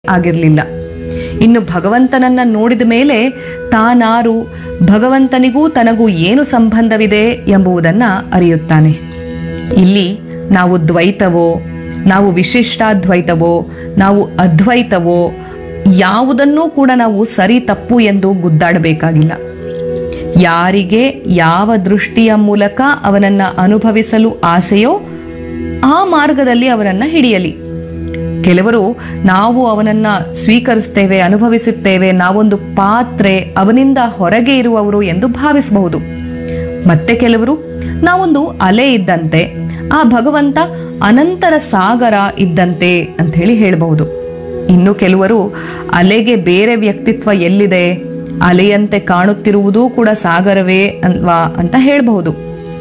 ಆಗಿರಲಿಲ್ಲ ಇನ್ನು ಭಗವಂತನನ್ನ ನೋಡಿದ ಮೇಲೆ ತಾನಾರು ಭಗವಂತನಿಗೂ ತನಗೂ ಏನು ಸಂಬಂಧವಿದೆ ಎಂಬುದನ್ನ ಅರಿಯುತ್ತಾನೆ ಇಲ್ಲಿ ನಾವು ದ್ವೈತವೋ ನಾವು ವಿಶಿಷ್ಟಾದ್ವೈತವೋ ನಾವು ಅದ್ವೈತವೋ ಯಾವುದನ್ನೂ ಕೂಡ ನಾವು ಸರಿ ತಪ್ಪು ಎಂದು ಗುದ್ದಾಡಬೇಕಾಗಿಲ್ಲ ಯಾರಿಗೆ ಯಾವ ದೃಷ್ಟಿಯ ಮೂಲಕ ಅವನನ್ನ ಅನುಭವಿಸಲು ಆಸೆಯೋ ಆ ಮಾರ್ಗದಲ್ಲಿ ಅವನನ್ನ ಹಿಡಿಯಲಿ ಕೆಲವರು ನಾವು ಅವನನ್ನ ಸ್ವೀಕರಿಸ್ತೇವೆ ಅನುಭವಿಸುತ್ತೇವೆ ನಾವೊಂದು ಪಾತ್ರೆ ಅವನಿಂದ ಹೊರಗೆ ಇರುವವರು ಎಂದು ಭಾವಿಸಬಹುದು ಮತ್ತೆ ಕೆಲವರು ನಾವೊಂದು ಅಲೆ ಇದ್ದಂತೆ ಆ ಭಗವಂತ ಅನಂತರ ಸಾಗರ ಇದ್ದಂತೆ ಅಂತ ಹೇಳಿ ಹೇಳಬಹುದು ಇನ್ನು ಕೆಲವರು ಅಲೆಗೆ ಬೇರೆ ವ್ಯಕ್ತಿತ್ವ ಎಲ್ಲಿದೆ ಅಲೆಯಂತೆ ಕಾಣುತ್ತಿರುವುದೂ ಕೂಡ ಸಾಗರವೇ ಅಲ್ವಾ ಅಂತ ಹೇಳಬಹುದು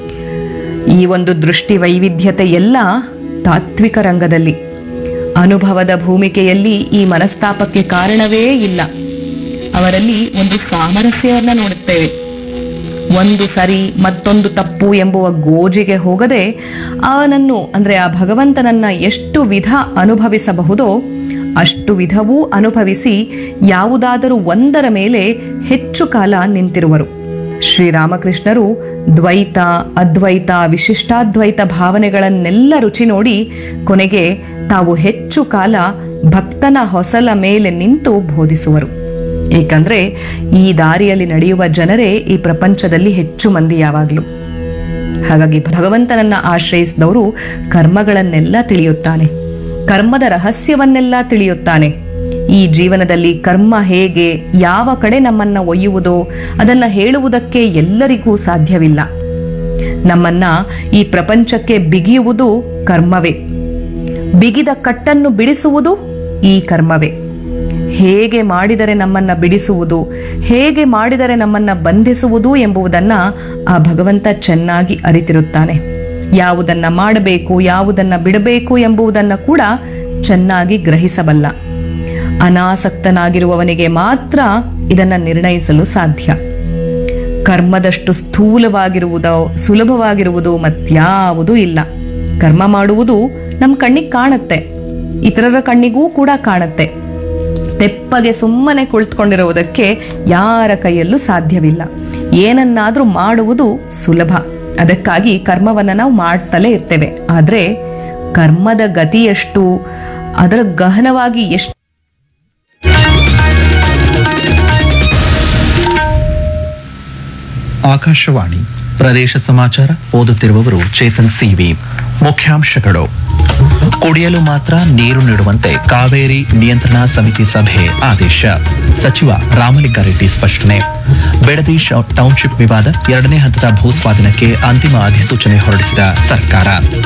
ಈ ಒಂದು ದೃಷ್ಟಿ ವೈವಿಧ್ಯತೆ ಎಲ್ಲ ತಾತ್ವಿಕ ರಂಗದಲ್ಲಿ ಅನುಭವದ ಭೂಮಿಕೆಯಲ್ಲಿ ಈ ಮನಸ್ತಾಪಕ್ಕೆ ಕಾರಣವೇ ಇಲ್ಲ ಅವರಲ್ಲಿ ಒಂದು ಸಾಮರಸ್ಯವನ್ನ ನೋಡುತ್ತೇವೆ ಒಂದು ಸರಿ ಮತ್ತೊಂದು ತಪ್ಪು ಎಂಬುವ ಗೋಜಿಗೆ ಹೋಗದೆ ಅವನನ್ನು ಅಂದ್ರೆ ಆ ಭಗವಂತನನ್ನ ಎಷ್ಟು ವಿಧ ಅನುಭವಿಸಬಹುದೋ ಅಷ್ಟು ವಿಧವೂ ಅನುಭವಿಸಿ ಯಾವುದಾದರೂ ಒಂದರ ಮೇಲೆ ಹೆಚ್ಚು ಕಾಲ ನಿಂತಿರುವರು ಶ್ರೀರಾಮಕೃಷ್ಣರು ದ್ವೈತ ಅದ್ವೈತ ವಿಶಿಷ್ಟಾದ್ವೈತ ಭಾವನೆಗಳನ್ನೆಲ್ಲ ರುಚಿ ನೋಡಿ ಕೊನೆಗೆ ತಾವು ಹೆಚ್ಚು ಕಾಲ ಭಕ್ತನ ಹೊಸಲ ಮೇಲೆ ನಿಂತು ಬೋಧಿಸುವರು ಏಕೆಂದ್ರೆ ಈ ದಾರಿಯಲ್ಲಿ ನಡೆಯುವ ಜನರೇ ಈ ಪ್ರಪಂಚದಲ್ಲಿ ಹೆಚ್ಚು ಮಂದಿ ಯಾವಾಗಲೂ ಹಾಗಾಗಿ ಭಗವಂತನನ್ನ ಆಶ್ರಯಿಸಿದವರು ಕರ್ಮಗಳನ್ನೆಲ್ಲ ತಿಳಿಯುತ್ತಾನೆ ಕರ್ಮದ ರಹಸ್ಯವನ್ನೆಲ್ಲ ತಿಳಿಯುತ್ತಾನೆ ಈ ಜೀವನದಲ್ಲಿ ಕರ್ಮ ಹೇಗೆ ಯಾವ ಕಡೆ ನಮ್ಮನ್ನ ಒಯ್ಯುವುದೋ ಅದನ್ನ ಹೇಳುವುದಕ್ಕೆ ಎಲ್ಲರಿಗೂ ಸಾಧ್ಯವಿಲ್ಲ ನಮ್ಮನ್ನ ಈ ಪ್ರಪಂಚಕ್ಕೆ ಬಿಗಿಯುವುದು ಕರ್ಮವೇ ಬಿಗಿದ ಕಟ್ಟನ್ನು ಬಿಡಿಸುವುದು ಈ ಕರ್ಮವೇ ಹೇಗೆ ಮಾಡಿದರೆ ನಮ್ಮನ್ನ ಬಿಡಿಸುವುದು ಹೇಗೆ ಮಾಡಿದರೆ ನಮ್ಮನ್ನ ಬಂಧಿಸುವುದು ಎಂಬುದನ್ನ ಆ ಭಗವಂತ ಚೆನ್ನಾಗಿ ಅರಿತಿರುತ್ತಾನೆ ಯಾವುದನ್ನ ಮಾಡಬೇಕು ಯಾವುದನ್ನ ಬಿಡಬೇಕು ಎಂಬುದನ್ನ ಕೂಡ ಚೆನ್ನಾಗಿ ಗ್ರಹಿಸಬಲ್ಲ ಅನಾಸಕ್ತನಾಗಿರುವವನಿಗೆ ಮಾತ್ರ ಇದನ್ನ ನಿರ್ಣಯಿಸಲು ಸಾಧ್ಯ ಕರ್ಮದಷ್ಟು ಸ್ಥೂಲವಾಗಿರುವುದೋ ಸುಲಭವಾಗಿರುವುದು ಮತ್ಯಾವುದೂ ಇಲ್ಲ ಕರ್ಮ ಮಾಡುವುದು ನಮ್ಮ ಕಣ್ಣಿಗೆ ಕಾಣುತ್ತೆ ಇತರರ ಕಣ್ಣಿಗೂ ಕೂಡ ಕಾಣುತ್ತೆ ತೆಪ್ಪಗೆ ಸುಮ್ಮನೆ ಕುಳಿತುಕೊಂಡಿರುವುದಕ್ಕೆ ಯಾರ ಕೈಯಲ್ಲೂ ಸಾಧ್ಯವಿಲ್ಲ ಏನನ್ನಾದ್ರೂ ಮಾಡುವುದು ಸುಲಭ ಅದಕ್ಕಾಗಿ ಕರ್ಮವನ್ನ ನಾವು ಮಾಡ್ತಲೇ ಇರ್ತೇವೆ ಆದ್ರೆ ಕರ್ಮದ ಗತಿ ಎಷ್ಟು ಅದರ ಗಹನವಾಗಿ ಎಷ್ಟು ಆಕಾಶವಾಣಿ ಪ್ರದೇಶ ಸಮಾಚಾರ ಓದುತ್ತಿರುವವರು ಚೇತನ್ ಸಿವಿ ಮುಖ್ಯಾಂಶಗಳು ಕುಡಿಯಲು ಮಾತ್ರ ನೀರು ನೀಡುವಂತೆ ಕಾವೇರಿ ನಿಯಂತ್ರಣ ಸಮಿತಿ ಸಭೆ ಆದೇಶ ಸಚಿವ ರಾಮಲಿಂಗಾರೆಡ್ಡಿ ಸ್ಪಷ್ಟನೆ ಬೆಡದಿ ಶ- ಟೌನ್ಶಿಪ್ ವಿವಾದ ಎರಡನೇ ಹಂತದ ಭೂಸ್ವಾಧೀನಕ್ಕೆ ಅಂತಿಮ ಅಧಿಸೂಚನೆ ಹೊರಡಿಸಿದ ಸರ್ಕಾರ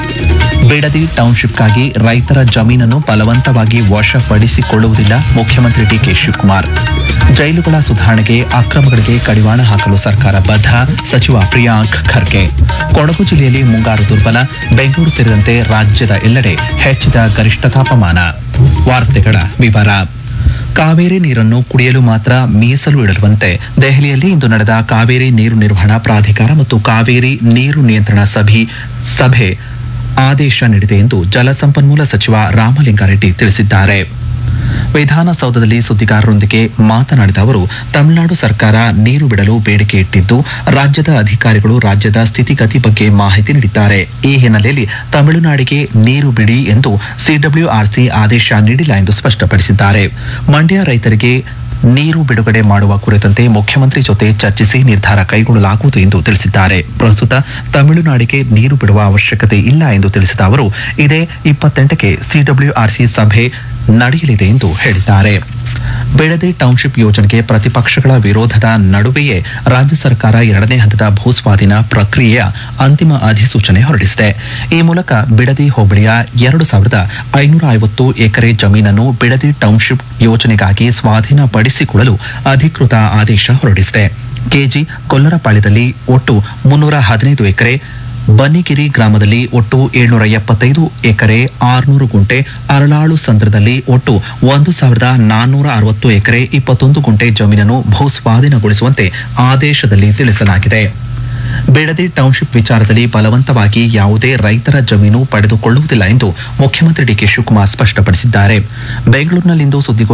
ಬಿಡದಿ ಟೌನ್ಶಿಪ್ಗಾಗಿ ರೈತರ ಜಮೀನನ್ನು ಬಲವಂತವಾಗಿ ವಶಪಡಿಸಿಕೊಳ್ಳುವುದಿಲ್ಲ ಮುಖ್ಯಮಂತ್ರಿ ಡಿಕೆ ಶಿವಕುಮಾರ್ ಜೈಲುಗಳ ಸುಧಾರಣೆಗೆ ಅಕ್ರಮಗಳಿಗೆ ಕಡಿವಾಣ ಹಾಕಲು ಸರ್ಕಾರ ಬದ್ಧ ಸಚಿವ ಪ್ರಿಯಾಂಕ್ ಖರ್ಗೆ ಕೊಡಗು ಜಿಲ್ಲೆಯಲ್ಲಿ ಮುಂಗಾರು ದುರ್ಬಲ ಬೆಂಗಳೂರು ಸೇರಿದಂತೆ ರಾಜ್ಯದ ಎಲ್ಲೆಡೆ ಹೆಚ್ಚಿದ ಗರಿಷ್ಠ ತಾಪಮಾನ ವಾರ್ತೆಗಳ ವಿವರ ಕಾವೇರಿ ನೀರನ್ನು ಕುಡಿಯಲು ಮಾತ್ರ ಮೀಸಲು ಇಡಲುವಂತೆ ದೆಹಲಿಯಲ್ಲಿ ಇಂದು ನಡೆದ ಕಾವೇರಿ ನೀರು ನಿರ್ವಹಣಾ ಪ್ರಾಧಿಕಾರ ಮತ್ತು ಕಾವೇರಿ ನೀರು ನಿಯಂತ್ರಣ ಸಭೆ ಸಭೆ ಆದೇಶ ನೀಡಿದೆ ಎಂದು ಜಲಸಂಪನ್ಮೂಲ ಸಚಿವ ರಾಮಲಿಂಗಾರೆಡ್ಡಿ ತಿಳಿಸಿದ್ದಾರೆ ವಿಧಾನಸೌಧದಲ್ಲಿ ಸುದ್ದಿಗಾರರೊಂದಿಗೆ ಮಾತನಾಡಿದ ಅವರು ತಮಿಳುನಾಡು ಸರ್ಕಾರ ನೀರು ಬಿಡಲು ಬೇಡಿಕೆ ಇಟ್ಟಿದ್ದು ರಾಜ್ಯದ ಅಧಿಕಾರಿಗಳು ರಾಜ್ಯದ ಸ್ಥಿತಿಗತಿ ಬಗ್ಗೆ ಮಾಹಿತಿ ನೀಡಿದ್ದಾರೆ ಈ ಹಿನ್ನೆಲೆಯಲ್ಲಿ ತಮಿಳುನಾಡಿಗೆ ನೀರು ಬಿಡಿ ಎಂದು ಸಿಡಬ್ಲ್ಯೂಆರ್ಸಿ ಆದೇಶ ನೀಡಿಲ್ಲ ಎಂದು ಸ್ಪಷ್ಟಪಡಿಸಿದ್ದಾರೆ ಮಂಡ್ಯ ರೈತರಿಗೆ ನೀರು ಬಿಡುಗಡೆ ಮಾಡುವ ಕುರಿತಂತೆ ಮುಖ್ಯಮಂತ್ರಿ ಜೊತೆ ಚರ್ಚಿಸಿ ನಿರ್ಧಾರ ಕೈಗೊಳ್ಳಲಾಗುವುದು ಎಂದು ತಿಳಿಸಿದ್ದಾರೆ ಪ್ರಸ್ತುತ ತಮಿಳುನಾಡಿಗೆ ನೀರು ಬಿಡುವ ಅವಶ್ಯಕತೆ ಇಲ್ಲ ಎಂದು ತಿಳಿಸಿದ ಅವರು ಇದೇ ಇಪ್ಪತ್ತೆಂಟಕ್ಕೆ ಸಿಡಬ್ಲ್ಯೂಆರ್ಸಿ ಸಭೆ ನಡೆಯಲಿದೆ ಎಂದು ಹೇಳಿದ್ದಾರೆ ಬೆಳದಿ ಟೌನ್ಶಿಪ್ ಯೋಜನೆಗೆ ಪ್ರತಿಪಕ್ಷಗಳ ವಿರೋಧದ ನಡುವೆಯೇ ರಾಜ್ಯ ಸರ್ಕಾರ ಎರಡನೇ ಹಂತದ ಭೂಸ್ವಾಧೀನ ಪ್ರಕ್ರಿಯೆಯ ಅಂತಿಮ ಅಧಿಸೂಚನೆ ಹೊರಡಿಸಿದೆ ಈ ಮೂಲಕ ಬಿಡದಿ ಹೋಬಳಿಯ ಎರಡು ಸಾವಿರದ ಐನೂರ ಐವತ್ತು ಎಕರೆ ಜಮೀನನ್ನು ಬಿಡದಿ ಟೌನ್ಶಿಪ್ ಯೋಜನೆಗಾಗಿ ಸ್ವಾಧೀನಪಡಿಸಿಕೊಳ್ಳಲು ಅಧಿಕೃತ ಆದೇಶ ಹೊರಡಿಸಿದೆ ಕೆಜಿ ಕೊಲ್ಲರಪಾಳ್ಯದಲ್ಲಿ ಒಟ್ಟು ಮುನ್ನೂರ ಹದಿನೈದು ಎಕರೆ ಬನ್ನಿಗಿರಿ ಗ್ರಾಮದಲ್ಲಿ ಒಟ್ಟು ಏಳ್ನೂರ ಎಪ್ಪತ್ತೈದು ಎಕರೆ ಆರುನೂರು ಗುಂಟೆ ಅರಳಾಳು ಸಂದ್ರದಲ್ಲಿ ಒಟ್ಟು ಒಂದು ಸಾವಿರದ ನಾನ್ನೂರ ಅರವತ್ತು ಎಕರೆ ಇಪ್ಪತ್ತೊಂದು ಗುಂಟೆ ಜಮೀನನ್ನು ಭೂಸ್ವಾಧೀನಗೊಳಿಸುವಂತೆ ಆದೇಶದಲ್ಲಿ ತಿಳಿಸಲಾಗಿದೆ ಬಿಡದಿ ಟೌನ್ಶಿಪ್ ವಿಚಾರದಲ್ಲಿ ಬಲವಂತವಾಗಿ ಯಾವುದೇ ರೈತರ ಜಮೀನು ಪಡೆದುಕೊಳ್ಳುವುದಿಲ್ಲ ಎಂದು ಮುಖ್ಯಮಂತ್ರಿ ಡಿಕೆ ಶಿವಕುಮಾರ್ ಸ್ಪಷ್ಟಪಡಿಸಿದ್ದಾರೆ ಬೆಂಗಳೂರಿನಲ್ಲಿಂದು ಸುದ್ದಿಗೋಷ್ಠಿ